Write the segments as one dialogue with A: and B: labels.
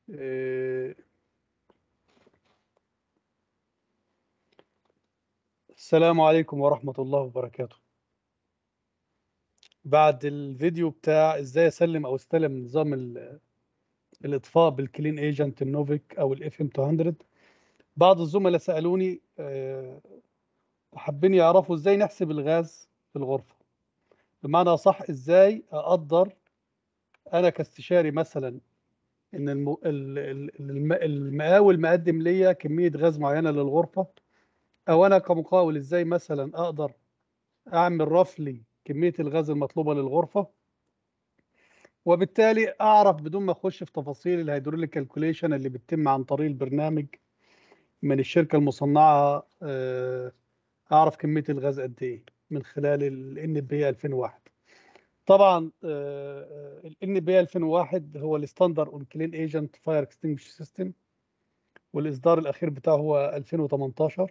A: آه، السلام عليكم ورحمة الله وبركاته بعد الفيديو بتاع ازاي اسلم او استلم نظام ال- الاطفاء بالكلين ايجنت النوفيك او الاف ام 200 بعض الزملاء سالوني آه، وحابين يعرفوا ازاي نحسب الغاز في الغرفه بمعنى صح ازاي اقدر انا كاستشاري مثلا ان الم... ال- ال- الم- المقاول مقدم ليا كميه غاز معينه للغرفه او انا كمقاول ازاي مثلا اقدر اعمل رفلي كميه الغاز المطلوبه للغرفه وبالتالي اعرف بدون ما اخش في تفاصيل الهيدروليك كالكوليشن اللي بتتم عن طريق البرنامج من الشركه المصنعه آه، اعرف كميه الغاز قد ايه من خلال ال بي 2001 طبعا ال بي 2001 هو الستاندر اون كلين ايجنت فاير اكستنجش سيستم والاصدار الاخير بتاعه هو 2018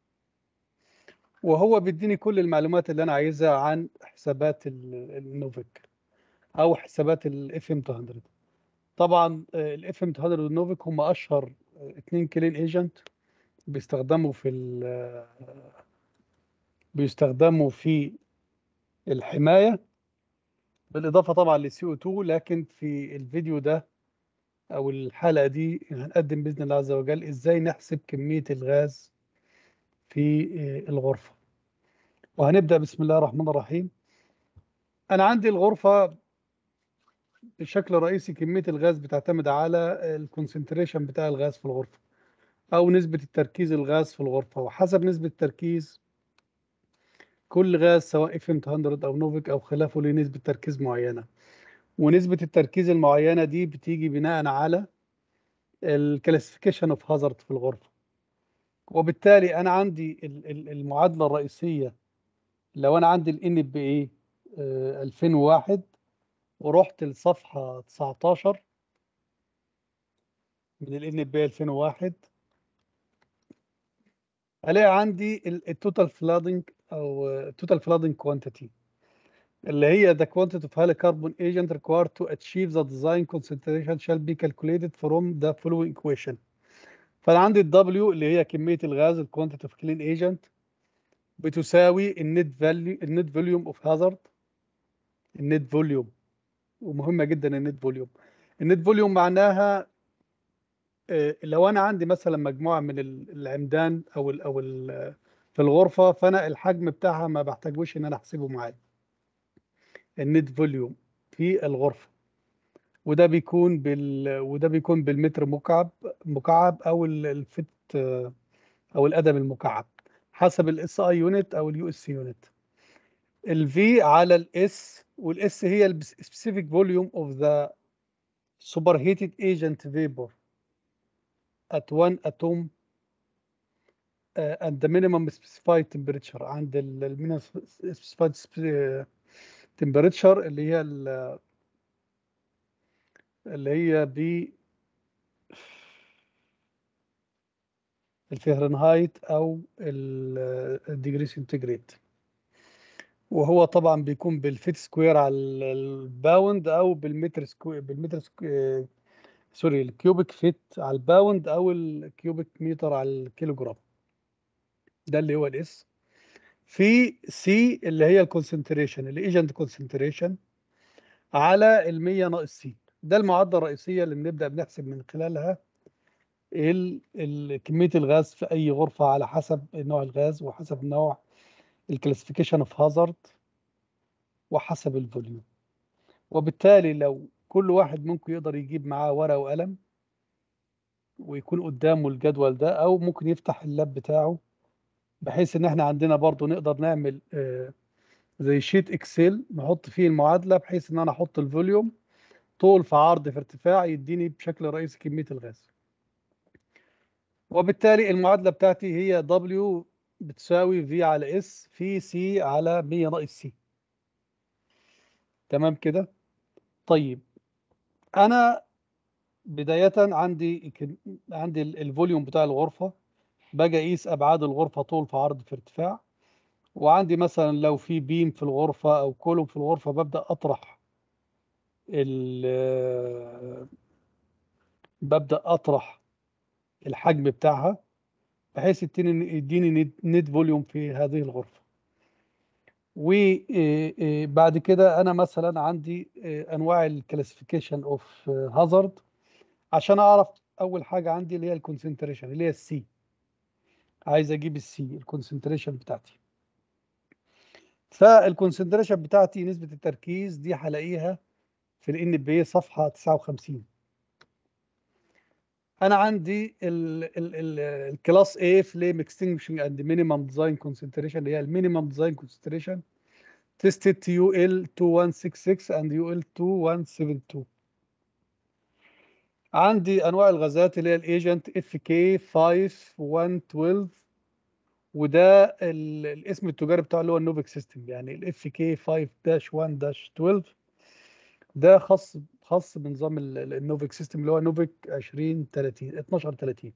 A: وهو بيديني كل المعلومات اللي انا عايزها عن حسابات ال- النوفيك او حسابات الاف ام 200 طبعا الاف ام 200 والنوفيك هم اشهر آه، اتنين كلين ايجنت بيستخدموا في ال- بيستخدموا في الحمايه بالاضافه طبعا للسي او 2 لكن في الفيديو ده او الحلقه دي هنقدم باذن الله عز وجل ازاي نحسب كميه الغاز في آه، الغرفه وهنبدا بسم الله الرحمن الرحيم انا عندي الغرفه بشكل رئيسي كميه الغاز بتعتمد على الكونسنتريشن بتاع الغاز في الغرفه او نسبه التركيز الغاز في الغرفه وحسب نسبه التركيز كل غاز سواء اف ام 200 او نوفيك او خلافه له نسبه تركيز معينه ونسبه التركيز المعينه دي بتيجي بناء على الكلاسيفيكيشن اوف هازارد في الغرفه وبالتالي انا عندي ال- ال- المعادله الرئيسيه لو انا عندي الان بي اي 2001 ورحت لصفحه 19 من الان بي 2001 الاقي عندي التوتال فلادنج او التوتال فلادنج كوانتيتي اللي هي the quantity of hydrocarbon agent required to achieve the design concentration shall be calculated from the following equation فانا عندي ال W اللي هي كميه الغاز ال quantity of clean agent بتساوي النت فاليو النت فوليوم اوف هازارد النت فوليوم ومهمه جدا النت فوليوم النت فوليوم معناها آه، لو انا عندي مثلا مجموعه من ال- العمدان او ال او ال في الغرفه فانا الحجم بتاعها ما بحتاجوش ان انا احسبه معايا النت فوليوم في الغرفه وده بيكون بال وده بيكون بالمتر مكعب مكعب او ال- الفت آه، او القدم المكعب حسب الاس اي يونت او اليو اس يونت الفي على الاس والاس هي السبيسيفيك فوليوم اوف ذا superheated agent vapor at one atom uh, and the minimum specified temperature عند ال ال- minimum specified sp- temperature اللي هي ال- اللي هي ب الفهرنهايت او الديجري سنتيجريد وهو طبعا بيكون بالفيت سكوير على ال- الباوند او بالمتر سكوير بالمتر سكوير سوري الكيوبيك فيت على الباوند او الكيوبيك متر على الكيلوجرام ده اللي هو الاس في سي اللي هي الكونسنتريشن الايجنت كونسنتريشن على ال 100 ناقص سي ده المعادله الرئيسيه اللي بنبدا بنحسب من خلالها ال- ال- كميه الغاز في اي غرفه على حسب نوع الغاز وحسب نوع الكلاسيفيكيشن اوف هازارد وحسب الفوليوم وبالتالي لو كل واحد ممكن يقدر يجيب معاه ورقه وقلم ويكون قدامه الجدول ده او ممكن يفتح اللاب بتاعه بحيث ان احنا عندنا برضو نقدر نعمل آه، زي شيت اكسل نحط فيه المعادله بحيث ان انا احط الفوليوم طول في عرض في ارتفاع يديني بشكل رئيسي كميه الغاز وبالتالي المعادله بتاعتي هي W بتساوي V على S في C على 100 ناقص C تمام كده طيب انا بدايه عندي كن- عندي ال- الفوليوم بتاع الغرفه باجي اقيس ابعاد الغرفه طول في عرض في ارتفاع وعندي مثلا لو في بيم في الغرفه او كولوم في الغرفه ببدا اطرح ال ببدأ أطرح الحجم بتاعها بحيث يديني يديني نت فوليوم في هذه الغرفة وبعد كده أنا مثلا عندي أنواع الكلاسيفيكيشن أوف هازارد عشان أعرف أول حاجة عندي اللي هي الكونسنتريشن اللي هي السي عايز أجيب السي الكونسنتريشن بتاعتي فالكونسنتريشن بتاعتي نسبة التركيز دي هلاقيها في الان بي صفحة 59 انا عندي الكلاس A فليم اكستنجشنج اند مينيمم ديزاين كونسنتريشن اللي هي المينيمم ديزاين كونسنتريشن تيستد يو ال 2166 اند يو ال 2172 عندي انواع الغازات اللي هي الايجنت اف كي 5112 وده الاسم التجاري بتاعه اللي هو النوفيك سيستم يعني الاف كي 5-1-12 ده خاص خاص بنظام النوفيك سيستم اللي هو نوفيك 20 30 12 30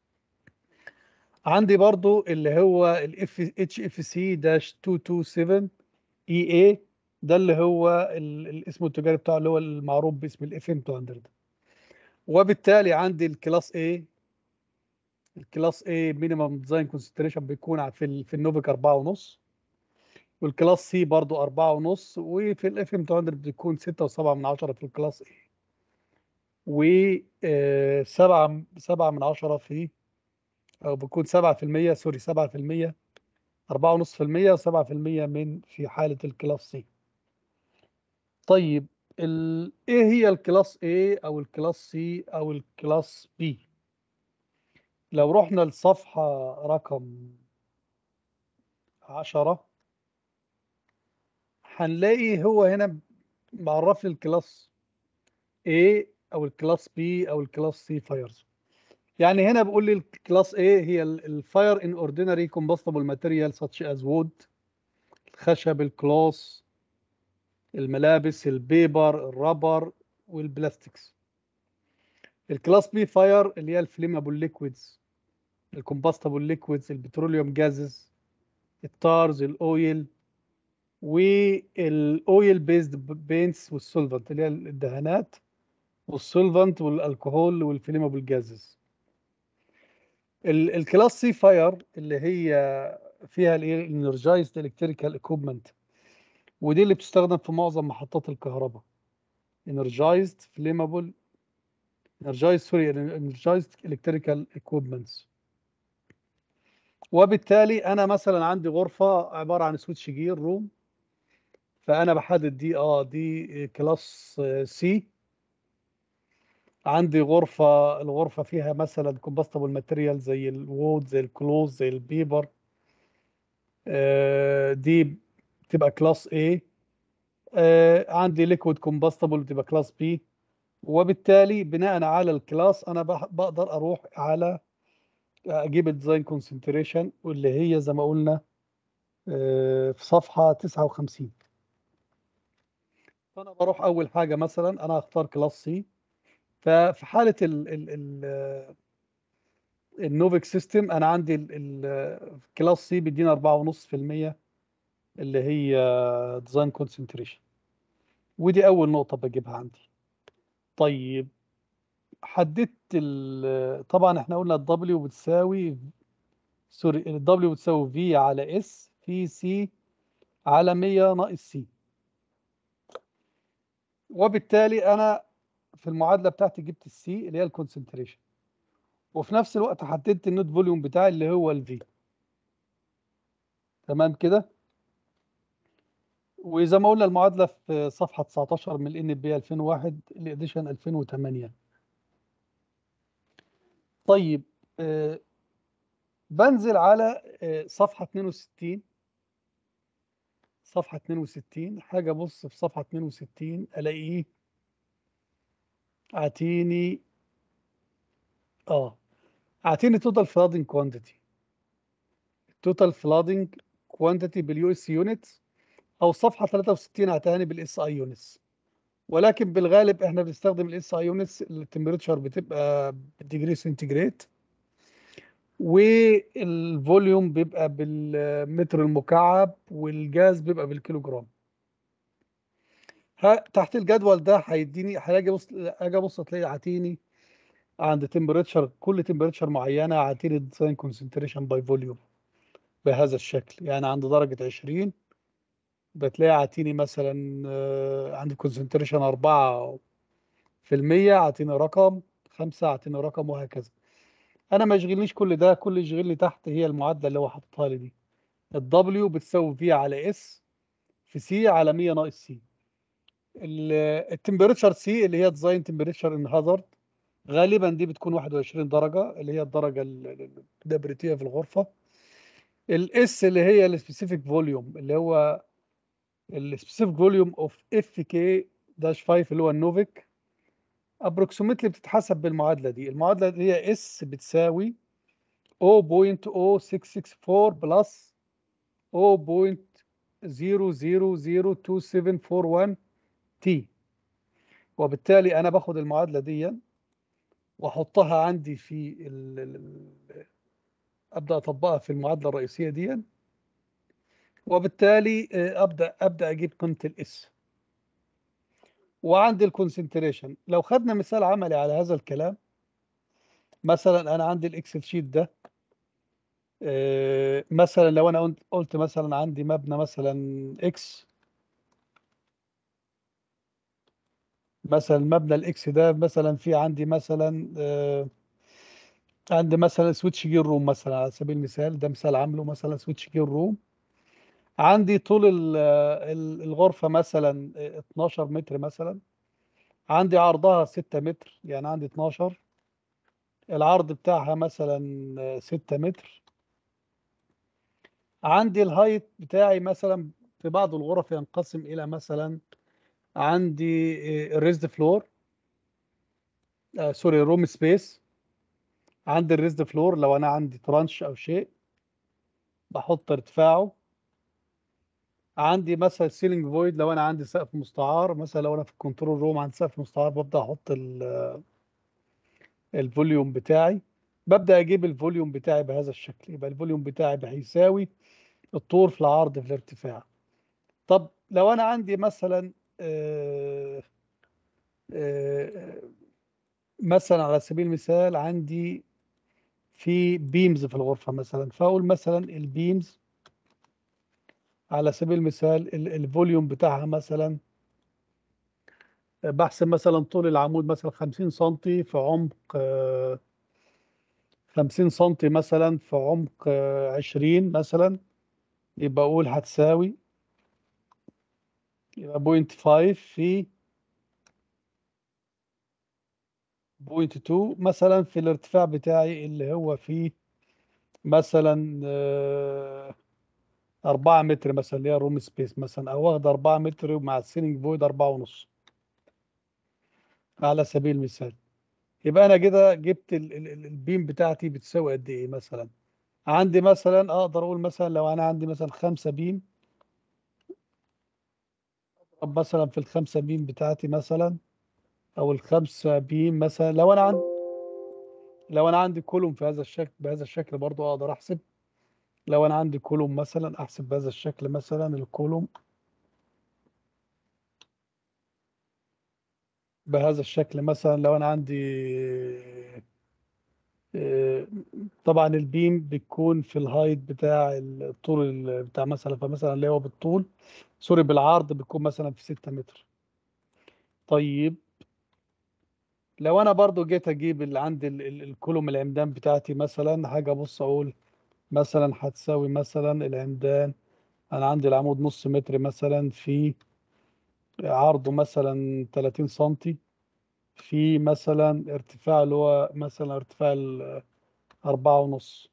A: عندي برضو اللي هو الاف اتش اف سي 227 اي اي ده اللي هو الاسم التجاري بتاعه اللي هو المعروف باسم الاف ام 200 وبالتالي عندي الكلاس A الكلاس A مينيمم ديزاين كونسنتريشن بيكون في في النوفيك 4.5 والكلاس سي برضو 4.5 وفي الاف ام 200 بتكون 6.7 من 10 في الكلاس A و 7 7 من 10 في او بيكون 7% سوري 7% 4.5% و7% من في حالة الكلاس سي طيب ال... ايه هي الكلاس A او الكلاس C او الكلاس B لو رحنا لصفحة رقم 10 هنلاقي هو هنا معرف لي الكلاس A او الكلاس B او الكلاس C فايرز يعني هنا بيقول لي الكلاس A هي الفاير ان اوردينري كومبستبل ماتيريال such as wood الخشب الكلوس الملابس البيبر الرابر والبلاستكس الكلاس بي فاير اللي هي الفليمابل ليكويدز الكومباستبل ليكويدز البتروليوم جازز التارز الاويل والاويل بيزد بينتس والسولفنت اللي هي الدهانات والسولفنت والالكهول والفليمابل جازز الكلاس سي فاير اللي هي فيها الانرجايزد الكتريكال اكويبمنت ودي اللي بتستخدم في معظم محطات الكهرباء energized flammable energized sorry energized electrical equipments وبالتالي انا مثلا عندي غرفه عباره عن سويتش جير روم فانا بحدد دي اه دي كلاس سي عندي غرفه الغرفه فيها مثلا كومبستبل ماتيريال زي الوود زي الكلوز زي البيبر آه دي تبقى كلاس A آه عندي ليكويد كومبستبل تبقى كلاس B وبالتالي بناء على الكلاس انا بقدر اروح على اجيب الديزاين كونسنتريشن واللي هي زي ما قلنا آه في صفحه 59 فانا بروح اول حاجه مثلا انا هختار كلاس سي ففي حاله ال ال ال النوفيك سيستم انا عندي الكلاس سي بيدينا 4.5% اللي هي ديزاين كونسنتريشن ودي اول نقطه بجيبها عندي طيب حددت طبعا احنا قلنا الدبليو بتساوي سوري الدبليو بتساوي في على اس في سي على 100 ناقص سي وبالتالي انا في المعادله بتاعتي جبت السي اللي هي الكونسنتريشن وفي نفس الوقت حددت النوت فوليوم بتاعي اللي هو الفي تمام كده وزي ما قلنا المعادله في صفحه 19 من الان بي 2001 الاديشن 2008 طيب آه بنزل على آه صفحه 62 صفحه 62 حاجه ابص في صفحه 62 الاقيه اعطيني اه اعطيني توتال فلادنج كوانتيتي توتال فلادنج كوانتيتي باليو اس يونتس او صفحه 63 اعطاني بالاس اي يونتس ولكن بالغالب احنا بنستخدم الاس اي يونتس التمبريتشر بتبقى بالديجري سنتيجريد والفوليوم بيبقى بالمتر المكعب والجاز بيبقى بالكيلوجرام تحت الجدول ده هيديني هلاقي بص اجي ابص تلاقي عاتيني عند تمبريتشر كل تمبريتشر معينة اعطيني ديزاين كونسنتريشن باي فوليوم بهذا الشكل يعني عند درجة 20 بتلاقي عاطيني مثلا آه، عند كونسنتريشن 4 في المية عاطيني رقم 5 عاطيني رقم وهكذا انا ما يشغلنيش كل ده كل اللي يشغلني تحت هي المعادلة اللي هو حاططها لي دي الدبليو بتساوي في على اس في سي على 100 ناقص سي التمبريتشر سي اللي هي ديزاين تمبريتشر ان هازارد غالبا دي بتكون 21 درجة اللي هي الدرجة الدبريتية في الغرفة الاس اللي هي السبيسيفيك فوليوم اللي هو السبيسيفيك فوليوم اوف اف كي داش 5 اللي هو النوفيك ابروكسيمتلي بتتحسب بالمعادله دي المعادله دي هي اس بتساوي 0.0664 بلس 0.002741 تي وبالتالي انا باخد المعادله دي واحطها عندي في ال ال ابدا اطبقها في المعادله الرئيسيه دي وبالتالي ابدا ابدا اجيب قيمه الاس وعندي الكونسنتريشن لو خدنا مثال عملي على هذا الكلام مثلا انا عندي الاكسل شيت ده مثلا لو انا قلت مثلا عندي مبنى مثلا اكس مثلا مبنى الاكس ده مثلا في عندي مثلا عندي مثلا سويتش جير روم مثلا على سبيل المثال ده مثال عامله مثلا سويتش جير روم عندي طول الغرفة مثلا 12 متر مثلا عندي عرضها 6 متر يعني عندي 12 العرض بتاعها مثلا 6 متر عندي الهايت بتاعي مثلا في بعض الغرف ينقسم إلى مثلا عندي الريزد فلور آه سوري روم سبيس عندي الريزد فلور لو أنا عندي ترانش أو شيء بحط ارتفاعه عندي مثلا سيلينج فويد لو انا عندي سقف مستعار مثلا لو انا في الكنترول روم عندي سقف مستعار ببدا احط الفوليوم بتاعي ببدا اجيب الفوليوم بتاعي بهذا الشكل يبقى الفوليوم بتاعي هيساوي الطول في العرض في الارتفاع طب لو انا عندي مثلا آآ آآ مثلا على سبيل المثال عندي في بيمز في الغرفه مثلا فاقول مثلا البيمز على سبيل المثال الفوليوم بتاعها مثلا بحسب مثلا طول العمود مثلا 50 سم في عمق 50 سم مثلا في عمق 20 مثلا يبقى اقول هتساوي يبقى بوينت 5 في بوينت 2 مثلا في الارتفاع بتاعي اللي هو فيه مثلا 4 متر مثلا اللي هي روم سبيس مثلا او واخد 4 متر ومع السيلينج فويد 4 ونص على سبيل المثال يبقى انا كده جبت ال ال البيم بتاعتي بتساوي قد ايه مثلا عندي مثلا اقدر اقول مثلا لو انا عندي مثلا 5 بيم اضرب مثلا في الخمسة بيم بتاعتي مثلا او الخمسة بيم مثلا لو انا عندي لو انا عندي كولوم في هذا الشكل بهذا الشكل برضو اقدر احسب لو انا عندي كولوم مثلا احسب بهذا الشكل مثلا الكولوم بهذا الشكل مثلا لو انا عندي طبعا البيم بيكون في الهايت بتاع الطول بتاع مثلا فمثلا اللي هو بالطول سوري بالعرض بيكون مثلا في 6 متر طيب لو انا برضو جيت اجيب اللي عندي الكولوم العمدان بتاعتي مثلا حاجه ابص اقول مثلا هتساوي مثلا العمدان انا عندي العمود نص متر مثلا في عرضه مثلا 30 سنتي في مثلا ارتفاع اللي هو مثلا ارتفاع أربعة ونص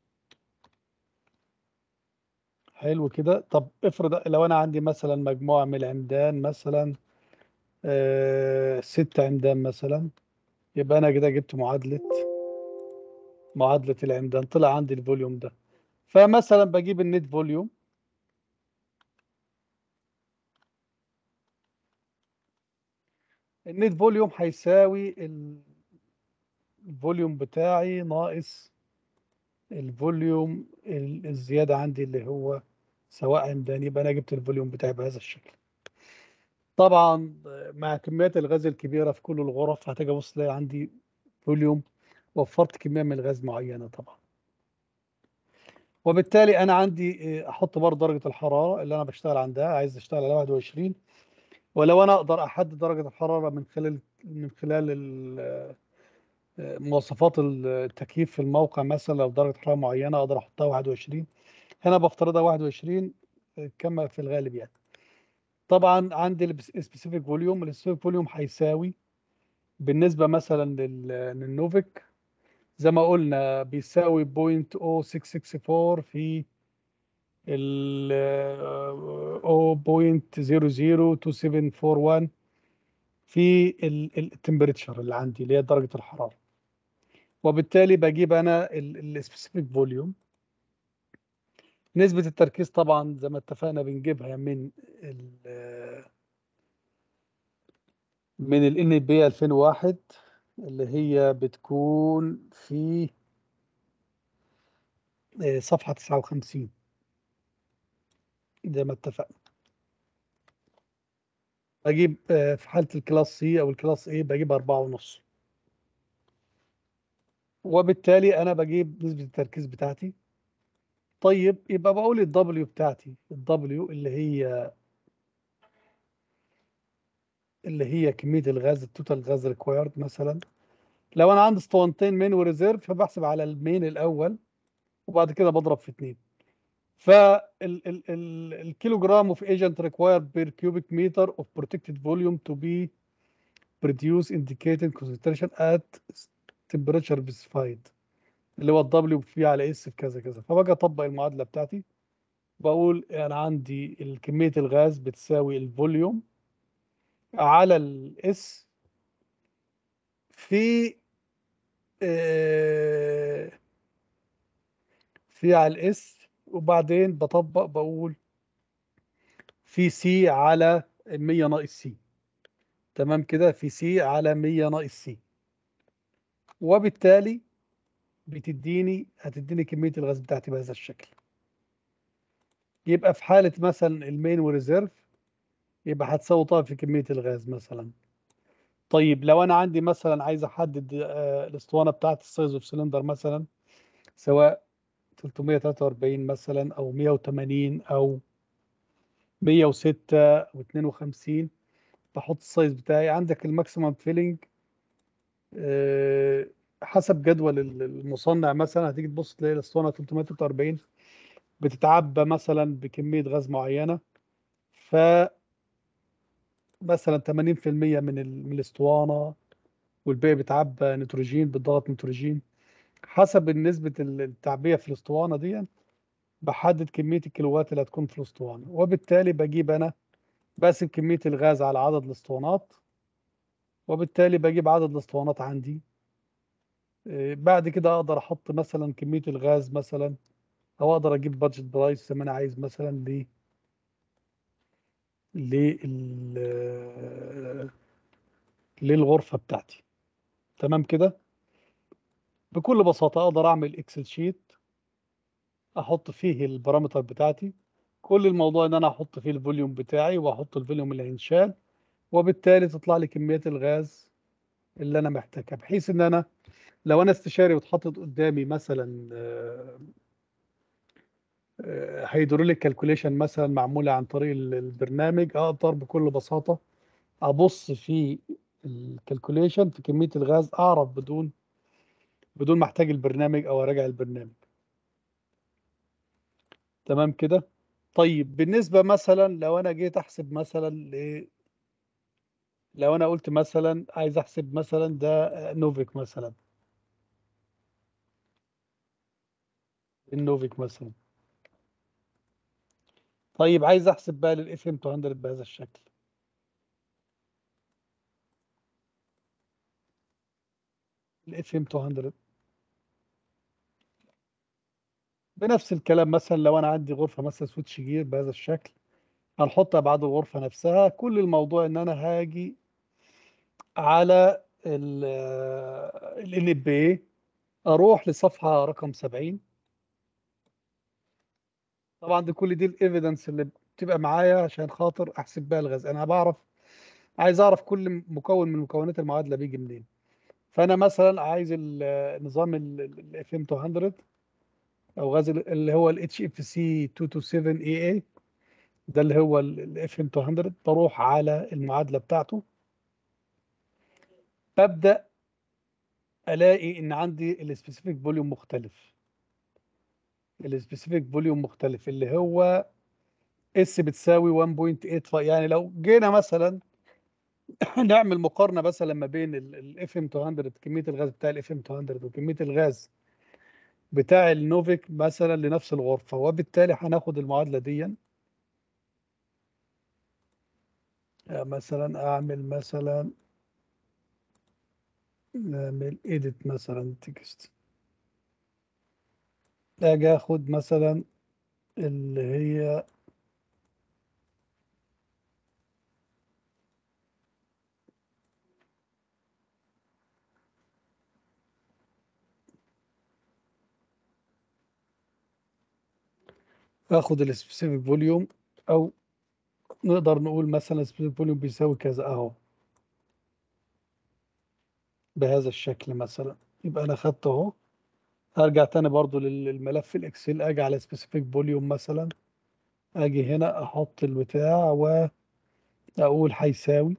A: حلو كده طب افرض لو أنا عندي مثلا مجموعة من العمدان مثلا آه ست عمدان مثلا يبقى أنا كده جبت معادلة معادلة العمدان طلع عندي الفوليوم ده فمثلا بجيب النت فوليوم النت فوليوم هيساوي الفوليوم بتاعي ناقص الفوليوم الزيادة عندي اللي هو سواء عمدان يبقى أنا جبت الفوليوم بتاعي بهذا الشكل طبعا مع كميات الغاز الكبيرة في كل الغرف هتيجي أبص تلاقي عندي فوليوم وفرت كميه من الغاز معينه طبعا وبالتالي انا عندي آه، احط برضه درجه الحراره اللي انا بشتغل عندها عايز اشتغل على 21 ولو انا اقدر احدد درجه الحراره من خلال من خلال ال- آه، مواصفات التكييف في الموقع مثلا لو درجه حراره معينه اقدر احطها 21 هنا بفترضها 21 آه، كما في الغالب يعني طبعا عندي السبيسيفيك فوليوم السبيسيفيك فوليوم هيساوي بالنسبه مثلا لل- للنوفيك زي ما قلنا بيساوي 0.0664 في ال 0.002741 في التمبريتشر اللي عندي اللي هي درجة الحرارة وبالتالي بجيب أنا السبيسيفيك فوليوم نسبة التركيز طبعا زي ما اتفقنا بنجيبها من ال من ال NB 2001 اللي هي بتكون في آه، صفحة 59 زي ما اتفقنا بجيب آه، في حالة الكلاس سي أو الكلاس A بجيب أربعة ونص وبالتالي أنا بجيب نسبة التركيز بتاعتي طيب يبقى بقول الدبليو بتاعتي الدبليو اللي هي اللي هي كمية الغاز التوتال غاز ريكوايرد مثلا لو أنا عندي اسطوانتين مين وريزيرف فبحسب على المين الأول وبعد كده بضرب في اتنين فالكيلو جرام اوف agent required per cubic meter of protected volume to be produced indicating concentration at temperature specified اللي هو الدبليو في على اس في كذا كذا فباجي اطبق المعادله بتاعتي بقول انا عندي كميه الغاز بتساوي الفوليوم على الاس في آه، في على الاس وبعدين بطبق بقول في سي على 100 ناقص سي تمام كده في سي على 100 ناقص سي وبالتالي بتديني هتديني كمية الغاز بتاعتي بهذا الشكل يبقى في حالة مثلا المين وريزيرف يبقى هتساوي طبعا في كمية الغاز مثلا طيب لو انا عندي مثلا عايز احدد آه، الاسطوانة بتاعت السايز اوف سلندر مثلا سواء 343 مثلا او 180 او 106 او 52 بحط السايز بتاعي عندك الماكسيمم فيلينج حسب جدول المصنع مثلا هتيجي تبص تلاقي الاسطوانه 343 بتتعبى مثلا بكميه غاز معينه ف مثلا 80% من ال- من الاسطوانه والباقي بيتعبى نيتروجين بضغط نيتروجين حسب نسبه التعبئه في الاسطوانه دي بحدد كميه الكيلوات اللي هتكون في الاسطوانه وبالتالي بجيب انا بقسم كميه الغاز على عدد الاسطوانات وبالتالي بجيب عدد الاسطوانات عندي آه، بعد كده اقدر احط مثلا كميه الغاز مثلا او اقدر اجيب بادجت برايس زي ما انا عايز مثلا ل لل للغرفه بتاعتي تمام كده بكل بساطه اقدر اعمل اكسل شيت احط فيه البارامتر بتاعتي كل الموضوع ان انا احط فيه الفوليوم بتاعي واحط الفوليوم اللي هينشال وبالتالي تطلع لي كميه الغاز اللي انا محتاجها بحيث ان انا لو انا استشاري واتحطت قدامي مثلا هيدروليك كالكوليشن مثلا معموله عن طريق ال- البرنامج اقدر بكل بساطه ابص في الكالكوليشن في كميه الغاز اعرف بدون بدون ما احتاج البرنامج او اراجع البرنامج تمام كده طيب بالنسبه مثلا لو انا جيت احسب مثلا ل- لو انا قلت مثلا عايز احسب مثلا ده نوفيك مثلا النوفيك مثلا طيب عايز احسب بقى للاف ام 200 بهذا الشكل الاف ام 200 بنفس الكلام مثلا لو انا عندي غرفه مثلا سويتش جير بهذا الشكل هنحط ابعاد الغرفه نفسها كل الموضوع ان انا هاجي على ال ان بي اروح لصفحه رقم 70 طبعا دي كل دي الايفيدنس اللي بتبقى معايا عشان خاطر احسب بيها الغاز انا بعرف عايز اعرف كل مكون من مكونات المعادله بيجي منين فانا مثلا عايز ال- نظام الاف ام 200 او غاز ال- اللي هو الاتش اف سي 227 اي اي ده اللي هو الاف ام 200 بروح على المعادله بتاعته ببدا الاقي ان عندي السبيسيفيك فوليوم مختلف السبيسيفيك فوليوم مختلف اللي هو اس بتساوي 1.85 يعني لو جينا مثلا نعمل مقارنه مثلا ما بين الاف ام 200 كميه الغاز بتاع الاف ام 200 وكميه الغاز بتاع النوفيك مثلا لنفس الغرفه وبالتالي هناخد المعادله دي يعني مثلا اعمل مثلا نعمل edit مثلا تكست اجي اخد مثلا اللي هي اخد السبيسيفيك فوليوم او نقدر نقول مثلا السبيسيفيك فوليوم بيساوي كذا اهو بهذا الشكل مثلا يبقى انا خدته اهو هرجع تاني برضو لل- للملف الاكسل اجي على سبيسيفيك فوليوم مثلا اجي هنا احط البتاع واقول هيساوي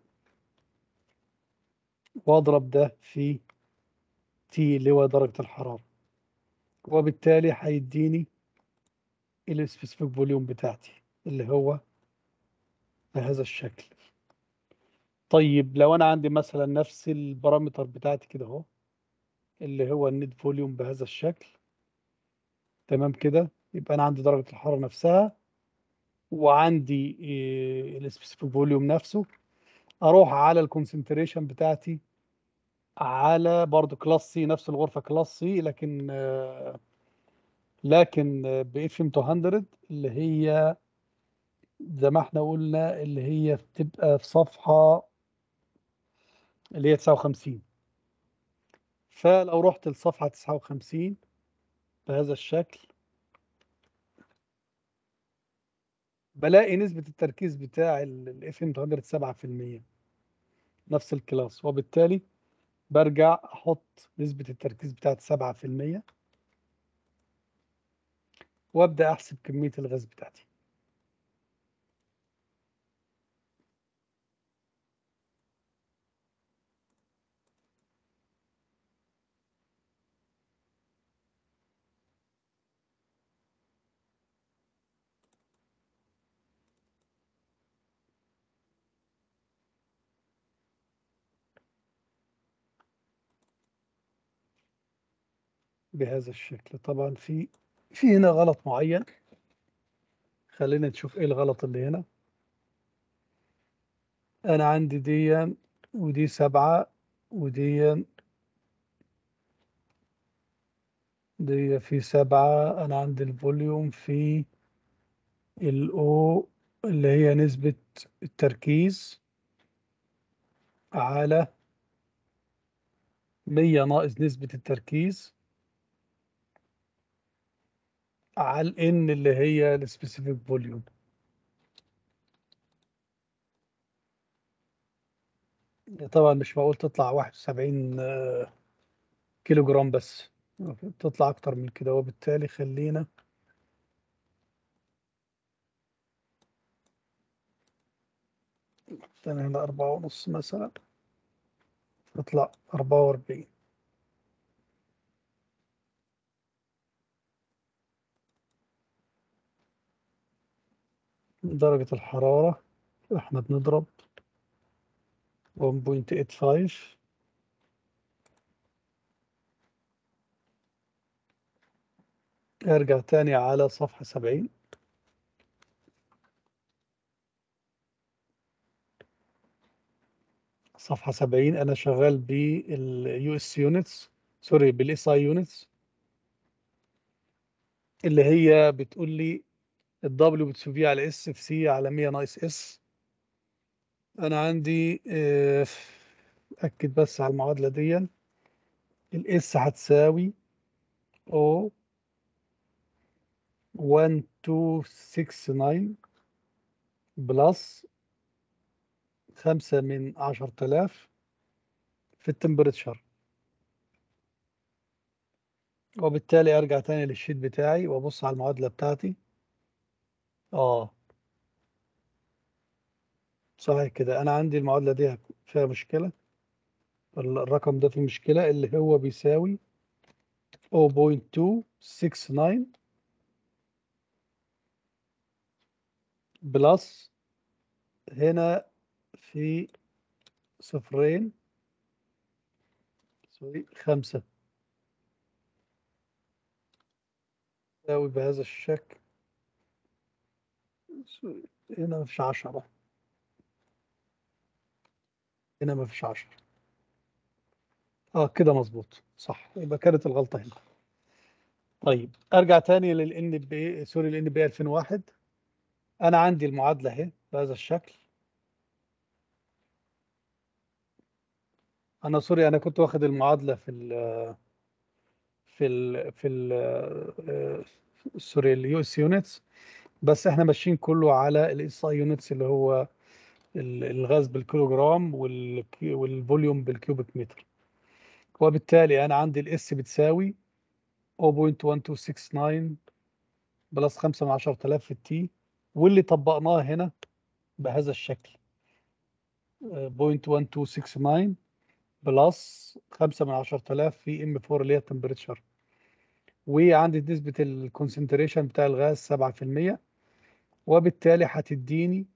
A: واضرب ده في تي اللي هو درجة الحرارة وبالتالي هيديني السبيسيفيك فوليوم بتاعتي اللي هو بهذا الشكل طيب لو انا عندي مثلا نفس البارامتر بتاعتي كده اهو اللي هو النت فوليوم بهذا الشكل تمام كده يبقى انا عندي درجة الحرارة نفسها وعندي السبيسيفيك فوليوم نفسه اروح على الكونسنتريشن بتاعتي على برضو كلاس سي نفس الغرفة كلاس سي لكن آه، لكن باف ام 200 اللي هي زي ما احنا قلنا اللي هي بتبقى في صفحة اللي هي 59 فلو رحت لصفحة 59 بهذا الشكل بلاقي نسبة التركيز بتاع الاف ام 200 7% نفس الكلاس وبالتالي برجع احط نسبة التركيز بتاعت 7% وابدا احسب كمية الغاز بتاعتي بهذا الشكل طبعا في في هنا غلط معين خلينا نشوف ايه الغلط اللي هنا انا عندي دي ودي سبعة ودي دي في سبعة انا عندي الفوليوم في الاو اللي هي نسبة التركيز على مية ناقص نسبة التركيز على الان اللي هي السبيسيفيك فوليوم طبعا مش معقول تطلع 71 آه، كيلو جرام بس تطلع اكتر من كده وبالتالي خلينا تاني هنا أربعة ونص مثلا تطلع أربعة وأربعين درجة الحرارة احنا بنضرب 1.85 ارجع تاني على صفحة 70 صفحة 70 أنا شغال باليو اس يونتس سوري بالاس اي يونتس اللي هي بتقول لي الدبليو بتساوي على اس في سي على 100 ناقص اس أنا عندي آه، أكد بس على المعادلة دي الاس هتساوي او 1269 بلس خمسة من عشرة آلاف في التمبريتشر وبالتالي ارجع تاني للشيت بتاعي وابص على المعادله بتاعتي اه صحيح كده انا عندي المعادله دي فيها مشكله الرقم ده فيه مشكله اللي هو بيساوي 0.269 بلس هنا في صفرين سوري خمسة يساوي بهذا الشكل هنا مفيش عشرة هنا مفيش عشرة اه كده مظبوط صح يبقى كانت الغلطة هنا طيب ارجع تاني للان بي سوري للان بي 2001 انا عندي المعادلة اهي بهذا الشكل انا سوري انا كنت واخد المعادلة في ال في ال في ال سوري اليو اس يونتس بس احنا ماشيين كله على الاس اي يونتس اللي هو الغاز بالكيلوجرام والفوليوم بالكيوبيك متر وبالتالي انا عندي الاس بتساوي 0.1269 بلس 5 من 10000 في التي واللي طبقناه هنا بهذا الشكل 0.1269 بلس 5 من 10000 في ام 4 اللي هي التمبريتشر وعندي نسبة الكونسنتريشن بتاع الغاز 7% وبالتالي هتديني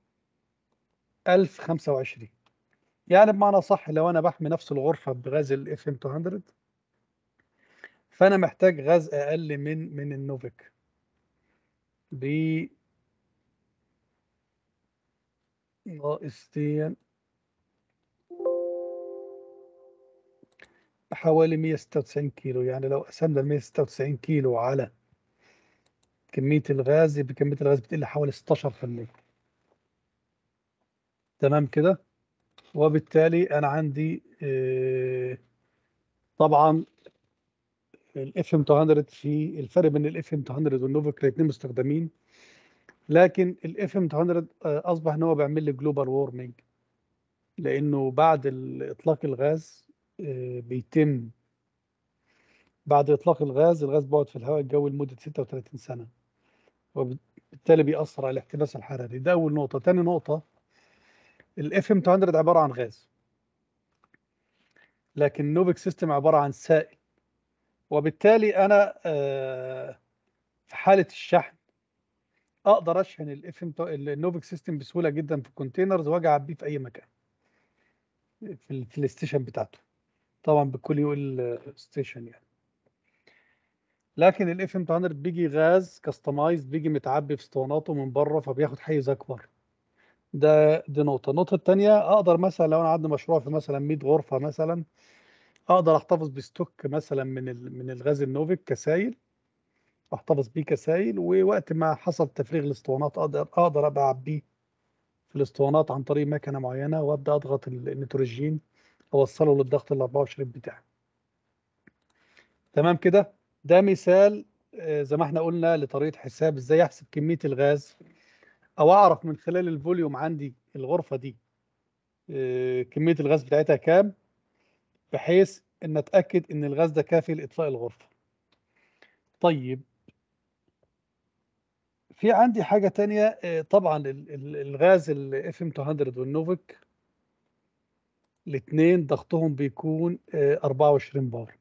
A: 1025 يعني بمعنى صح لو انا بحمي نفس الغرفة بغاز الاف ام 200 فانا محتاج غاز اقل من من النوفيك ب ناقصتين حوالي 196 كيلو يعني لو قسمنا ال 196 كيلو على كمية الغاز يبقى كمية الغاز بتقل حوالي 16% تمام كده وبالتالي أنا عندي طبعا الاف ام 200 في الفرق بين الاف ام 200 والنوفيك الاثنين مستخدمين لكن الاف ام 200 اصبح ان هو بيعمل لي جلوبال وورمنج لانه بعد اطلاق الغاز بيتم بعد اطلاق الغاز الغاز بيقعد في الهواء الجوي لمده 36 سنه وبالتالي بيأثر على الاحتباس الحراري ده اول نقطه ثاني نقطه الاف ام 200 عباره عن غاز لكن النوفيك سيستم عباره عن سائل وبالتالي انا في حاله الشحن اقدر اشحن الاف ام النوفيك سيستم بسهوله جدا في كونتينرز واجي اعبيه في اي مكان في, في الستيشن بتاعته طبعا بكل يو ال ستيشن يعني لكن الاف ام 200 بيجي غاز كاستمايز بيجي متعبي في اسطواناته من بره فبياخد حيز اكبر ده دي نقطه النقطه الثانيه اقدر مثلا لو انا عندي مشروع في مثلا 100 غرفه مثلا اقدر احتفظ بستوك مثلا من من الغاز النوفيك كسائل احتفظ بيه كسائل ووقت ما حصل تفريغ الاسطوانات اقدر اقدر ابقى اعبيه في الاسطوانات عن طريق مكنه معينه وابدا اضغط النيتروجين اوصله للضغط ال 24 بتاعي تمام كده ده مثال زي ما احنا قلنا لطريقه حساب ازاي احسب كميه الغاز او اعرف من خلال الفوليوم عندي الغرفه دي كميه الغاز بتاعتها كام بحيث ان اتاكد ان الغاز ده كافي لاطفاء الغرفه طيب في عندي حاجة تانية طبعا الغاز الاف ام 200 والنوفيك الاثنين ضغطهم بيكون 24 بار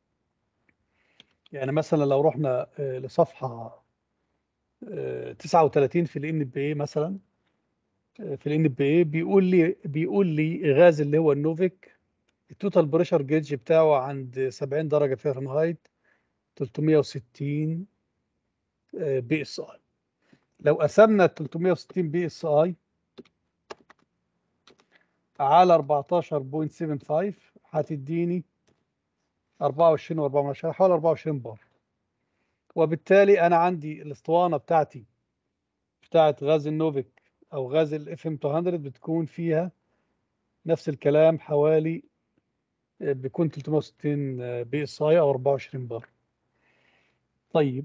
A: يعني مثلا لو رحنا لصفحة 39 في الان بي اي مثلا في الان بي اي بيقول لي بيقول لي غاز اللي هو النوفيك التوتال بريشر جيج بتاعه عند 70 درجة فahrenheit 360 بي اس اي لو قسمنا 360 بي اس اي على 14.75 هتديني 24 و4 حوالي 24 بار وبالتالي انا عندي الاسطوانه بتاعتي بتاعت غاز النوفيك او غاز الاف ام 200 بتكون فيها نفس الكلام حوالي بيكون 360 بي اس اي او 24 بار طيب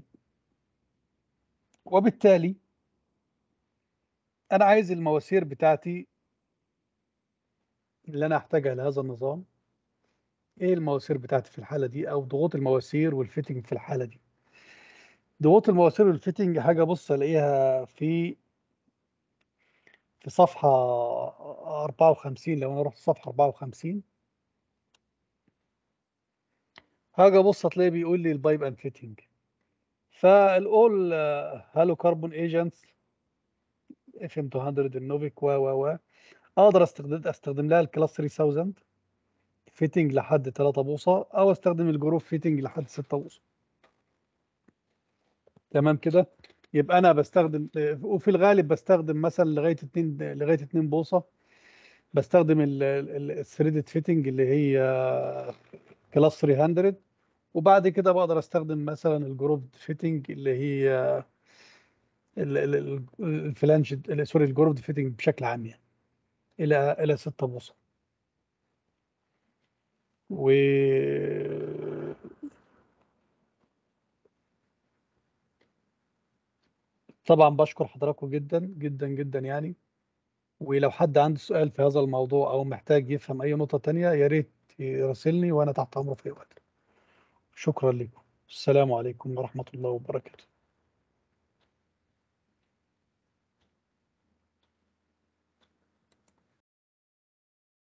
A: وبالتالي انا عايز المواسير بتاعتي اللي انا احتاجها لهذا النظام ايه المواسير بتاعتي في الحاله دي او ضغوط المواسير والفيتنج في الحاله دي ضغوط المواسير والفيتنج حاجه بص الاقيها في في صفحه 54 لو انا رحت صفحه 54 هاجي ابص هتلاقيه بيقول لي البايب اند فيتنج فالاول هالو كربون ايجنتس اف ام 200 النوفيك و و و اقدر استخدم استخدم لها الكلاس 3000 فيتنج لحد 3 بوصه او استخدم الجروب فيتنج لحد 6 بوصه تمام كده يبقى انا بستخدم وفي الغالب بستخدم مثلا لغايه 2 لغايه 2 بوصه بستخدم الثريدد فيتنج اللي هي كلاس 300 وبعد كده بقدر استخدم مثلا الجروب فيتنج اللي هي الفلانج سوري الجروب فيتنج بشكل عام يعني الى الى 6 بوصه و طبعا بشكر حضراتكم جدا جدا جدا يعني ولو حد عنده سؤال في هذا الموضوع او محتاج يفهم اي نقطه تانية يا ريت يراسلني وانا تحت امره في اي وقت شكرا لكم السلام عليكم ورحمه الله وبركاته